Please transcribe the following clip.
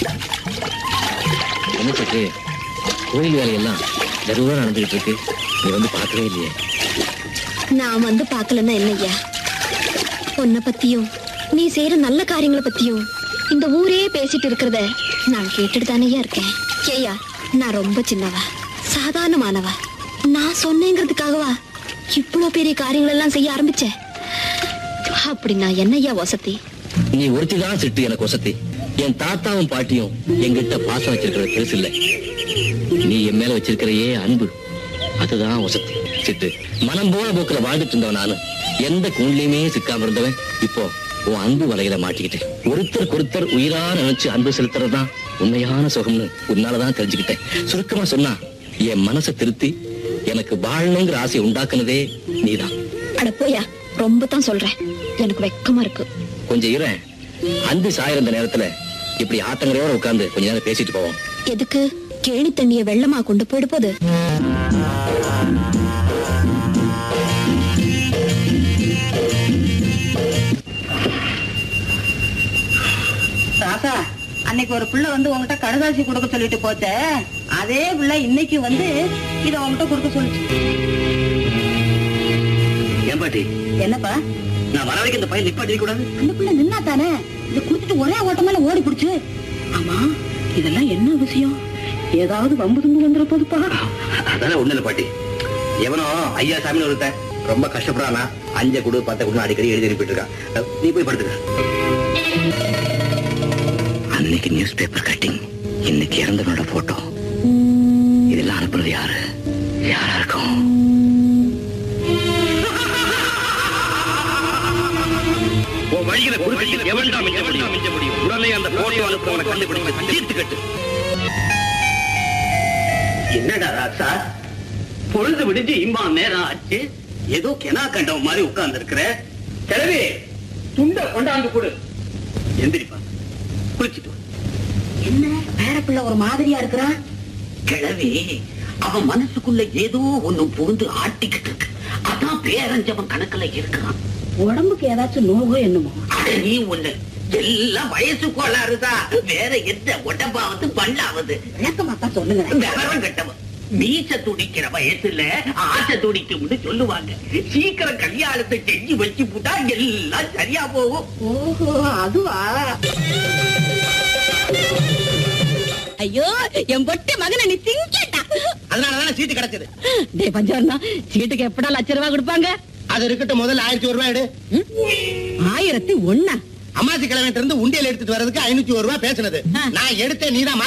என்ன சக்கு கோயில் வேலையெல்லாம் ஜருவா நடந்துகிட்டு இருக்கு நீ வந்து பார்க்கவே இல்லையே நான் வந்து பார்க்கலன்னா என்னய்யா உன்னை பத்தியும் நீ செய்யற நல்ல காரியங்களை பத்தியும் இந்த ஊரே பேசிட்டு இருக்கிறத நான் கேட்டுட்டு தானேயா இருக்கேன் ஏய்யா நான் ரொம்ப சின்னவா சாதாரணமானவா நான் சொன்னேங்கிறதுக்காகவா இவ்வளோ பெரிய காரியங்கள் எல்லாம் செய்ய ஆரம்பிச்சேன் அப்படி நான் என்னய்யா வசதி நீ ஒருத்தி தான் சிட்டு எனக்கு வசதி என் தாத்தாவும் பாட்டியும் என்கிட்ட பாசம் வச்சிருக்கிறது பெருசு இல்ல நீ என் மேல வச்சிருக்கிறையே அன்பு அதுதான் வசதி சிட்டு மனம் போன போக்குல வாழ்ந்துட்டு இருந்தவன் நானு எந்த கூண்லயுமே சிக்காம இருந்தவன் இப்போ உன் அன்பு வலையில மாட்டிக்கிட்டேன் ஒருத்தருக்கு ஒருத்தர் உயிரா நினைச்சு அன்பு செலுத்துறதுதான் உண்மையான சுகம்னு உன்னாலதான் தெரிஞ்சுக்கிட்டேன் சுருக்கமா சொன்னா என் மனசை திருத்தி எனக்கு வாழணுங்கிற ஆசையை உண்டாக்குனதே நீதான் அட போயா ரொம்ப தான் சொல்றேன் எனக்கு வெக்கமா இருக்கு கொஞ்சம் இரு அன்பு சாயிர இந்த நேரத்துல இப்படி ஆத்தங்கரையோட உட்கார்ந்து கொஞ்ச நேரம் பேசிட்டு போவோம் எதுக்கு கேணி தண்ணிய வெள்ளமா கொண்டு போயிடு போது தாத்தா அன்னைக்கு ஒரு பிள்ளை வந்து உங்ககிட்ட கடுதாசி கொடுக்க சொல்லிட்டு போச்சே அதே பிள்ளை இன்னைக்கு வந்து இத உங்ககிட்ட கொடுக்க சொல்லுச்சு ஏன் பாட்டி என்னப்பா நான் வர வரைக்கும் இந்த பையன் நிப்பாட்டி கூடாது அந்த பிள்ளை நின்னா தானே இத குடுத்துட்டு ஒரே ஓட்டமால ஓடி பிடிச்சு ஆமா இதெல்லாம் என்ன விஷயம் ஏதாவது வம்பு தும்பு வந்துட போதுப்பா அதெல்லாம் ஒண்ணு இல்ல பாட்டி எவனோ ஐயா சாமின்னு ஒருத்தன் ரொம்ப கஷ்டப்படுறானா அஞ்ச குடு பத்த குடு அடிக்கடி எழுதி அனுப்பிட்டு இருக்கான் நீ போய் படுத்துக்க அன்னைக்கு நியூஸ் பேப்பர் கட்டிங் இன்னைக்கு இறந்தவனோட போட்டோ இதெல்லாம் அனுப்புறது யாரு யாரா இருக்கும் உன் வழியில குறுக்கில் எவன்டா மிஞ்ச முடியும் மிஞ்ச முடியும் உடனே அந்த போட்டோ அனுப்புறவனை கண்டுபிடிக்க தீர்த்து கட்டு என்னடா ராசா பொழுது விடிஞ்சு இம்மா நேரம் ஆச்சு ஏதோ கெனா கண்டவ மாதிரி உட்கார்ந்து இருக்கிற கிளவி துண்ட கொண்டாந்து கொடு எந்திரிப்பா குளிச்சுட்டு வா. என்ன பேர பிள்ளை ஒரு மாதிரியா இருக்கிறான் கிளவி அவன் மனசுக்குள்ள ஏதோ ஒண்ணு புகுந்து ஆட்டிக்கிட்டு இருக்கு அதான் பேரஞ்சவன் கணக்குல இருக்கிறான் உடம்புக்கு ஏதாச்சும் நோகோ என்னமோ அட நீ ஒண்ணு எல்லாம் வயசு கோளாறுதான் வேற எந்த உடம்பாவது பண்ணாவது விளக்கமா தான் சொல்லுங்க விவரம் கட்டவன் மீச துடிக்கிற வயசுல ஆசை துடிக்கும்னு சொல்லுவாங்க சீக்கிரம் கல்யாணத்தை செஞ்சு வச்சு போட்டா எல்லாம் சரியா போகும் ஓஹோ அதுவா ஐயோ என் பொட்டு மகனை நீ திங்கிட்டா அதனாலதானே சீட்டு கிடைச்சது டே பஞ்சவர்ணா சீட்டுக்கு எப்படா லட்ச ரூபாய் கொடுப்பாங்க அது இருக்கட்டும் முதல்ல ஆயிரத்தி ஒரு ரூபாய் எடு ம்? ஆயிரத்தி ஒண்ணா அம்மாசி கிழமையிட்ட இருந்து உண்டியல் எடுத்துட்டு வர்றதுக்கு ஐநூத்தி ஒரு ரூபாய் பேசுனது ஆ. நான் எடுத்தேன் நீதான்